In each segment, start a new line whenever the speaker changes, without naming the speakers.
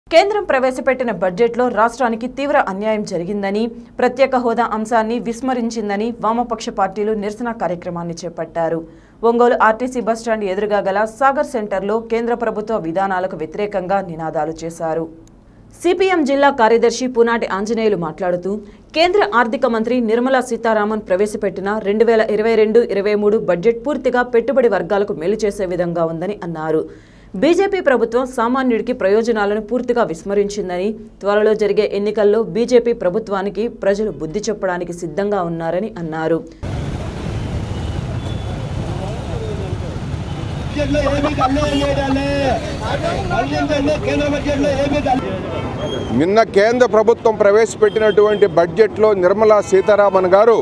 కేంద్రం ప్రవేశపెట్టిన బడ్జెట్లో రాష్ట్రానికి తీవ్ర అన్యాయం జరిగిందని ప్రత్యేక హోదా అంశాన్ని విస్మరించిందని వామపక్ష పార్టీలు నిరసన కార్యక్రమాన్ని చేపట్టారు ఒంగోలు ఆర్టీసీ బస్టాండ్ ఎదురుగా గల సాగర్ సెంటర్లో కేంద్ర ప్రభుత్వ విధానాలకు వ్యతిరేకంగా నినాదాలు చేశారు సిపిఎం జిల్లా కార్యదర్శి పునాటి ఆంజనేయులు మాట్లాడుతూ కేంద్ర ఆర్థిక మంత్రి నిర్మలా సీతారామన్ ప్రవేశపెట్టిన రెండు వేల ఇరవై రెండు ఇరవై మూడు బడ్జెట్ పూర్తిగా పెట్టుబడి వర్గాలకు మేలు చేసే విధంగా ఉందని అన్నారు బీజేపీ ప్రభుత్వం సామాన్యుడికి ప్రయోజనాలను పూర్తిగా విస్మరించిందని త్వరలో జరిగే ఎన్నికల్లో బీజేపీ ప్రభుత్వానికి ప్రజలు బుద్ధి చెప్పడానికి సిద్ధంగా ఉన్నారని అన్నారు
బడ్జెట్లో ఏమీ అన్యాయం చేయడాన్ని మళ్ళీ కేంద్ర బడ్జెట్లో ఏమీ
నిన్న కేంద్ర ప్రభుత్వం ప్రవేశపెట్టినటువంటి బడ్జెట్లో నిర్మలా సీతారామన్ గారు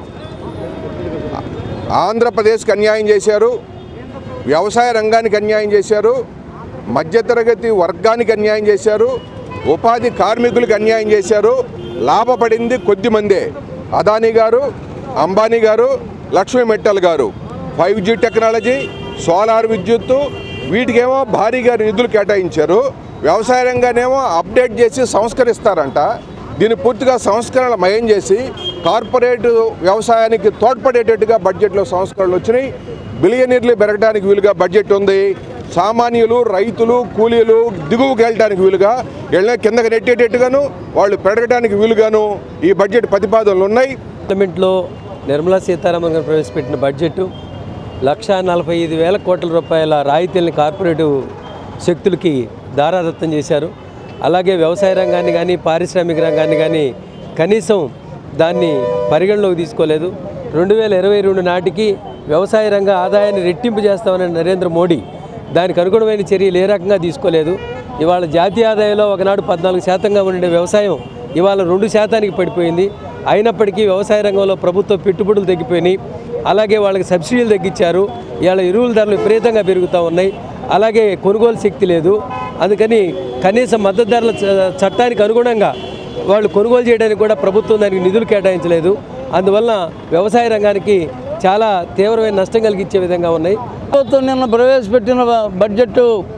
ఆంధ్రప్రదేశ్కి అన్యాయం చేశారు వ్యవసాయ రంగానికి అన్యాయం చేశారు మధ్యతరగతి వర్గానికి అన్యాయం చేశారు ఉపాధి కార్మికులకు అన్యాయం చేశారు లాభపడింది కొద్ది మందే అదానీ గారు అంబానీ గారు లక్ష్మీ మిట్టల్ గారు ఫైవ్ జీ టెక్నాలజీ సోలార్ విద్యుత్తు వీటికేమో భారీగా నిధులు కేటాయించారు వ్యవసాయ రంగానేమో అప్డేట్ చేసి సంస్కరిస్తారంట దీన్ని పూర్తిగా సంస్కరణలు మయం చేసి కార్పొరేట్ వ్యవసాయానికి తోడ్పడేటట్టుగా బడ్జెట్లో సంస్కరణలు వచ్చినాయి బిలియనీర్లు పెరగడానికి వీలుగా బడ్జెట్ ఉంది సామాన్యులు రైతులు కూలీలు దిగువకి వెళ్ళడానికి వీలుగా వెళ్ళిన కిందకి నెట్టేటట్టుగాను వాళ్ళు పెరగడానికి వీలుగాను ఈ బడ్జెట్ ప్రతిపాదనలు ఉన్నాయి
పార్లమెంట్లో నిర్మలా సీతారామన్ గారు ప్రవేశపెట్టిన బడ్జెట్ లక్ష నలభై ఐదు వేల కోట్ల రూపాయల రాయితీల్ని కార్పొరేటివ్ శక్తులకి దారాదత్తం చేశారు అలాగే వ్యవసాయ రంగాన్ని కానీ పారిశ్రామిక రంగాన్ని కానీ కనీసం దాన్ని పరిగణలోకి తీసుకోలేదు రెండు వేల ఇరవై రెండు నాటికి వ్యవసాయ రంగ ఆదాయాన్ని రెట్టింపు చేస్తామని నరేంద్ర మోడీ దానికి అనుగుణమైన చర్యలు ఏ రకంగా తీసుకోలేదు ఇవాళ జాతీయ ఆదాయంలో ఒకనాడు పద్నాలుగు శాతంగా ఉండే వ్యవసాయం ఇవాళ రెండు శాతానికి పడిపోయింది అయినప్పటికీ వ్యవసాయ రంగంలో ప్రభుత్వ పెట్టుబడులు తగ్గిపోయినాయి అలాగే వాళ్ళకి సబ్సిడీలు తగ్గించారు ఇవాళ ఎరువుల ధరలు విపరీతంగా పెరుగుతూ ఉన్నాయి అలాగే కొనుగోలు శక్తి లేదు అందుకని కనీస మద్దతు ధరల చ- చట్టానికి అనుగుణంగా వాళ్ళు కొనుగోలు చేయడానికి కూడా ప్రభుత్వం దానికి నిధులు కేటాయించలేదు అందువల్ల వ్యవసాయ రంగానికి చాలా తీవ్రమైన నష్టం కలిగించే విధంగా ఉన్నాయి
ప్రభుత్వం నిన్న ప్రవేశపెట్టిన బ- బడ్జెట్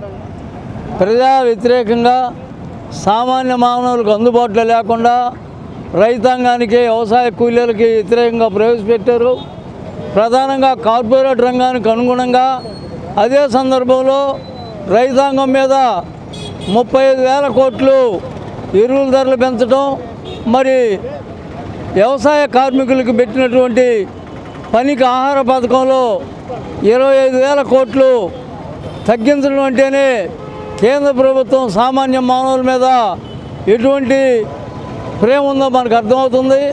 ప్రజా వ్యతిరేకంగా సామాన్య మానవులకు అందుబాటులో లేకుండా రైతాంగానికి వ్యవసాయ కూలీలకి వ్యతిరేకంగా ప్రవేశపెట్టారు ప్రధానంగా కార్పొరేట్ రంగానికి అనుగుణంగా అదే సందర్భంలో రైతాంగం మీద ముప్పై ఐదు వేల కోట్లు ఎరువుల ధరలు పెంచడం మరి వ్యవసాయ కార్మికులకు పెట్టినటువంటి పనికి ఆహార పథకంలో ఇరవై ఐదు వేల కోట్లు తగ్గించడం అంటేనే కేంద్ర ప్రభుత్వం సామాన్య మానవుల మీద ఎటువంటి ప్రేమ ఉందో మనకు అర్థమవుతుంది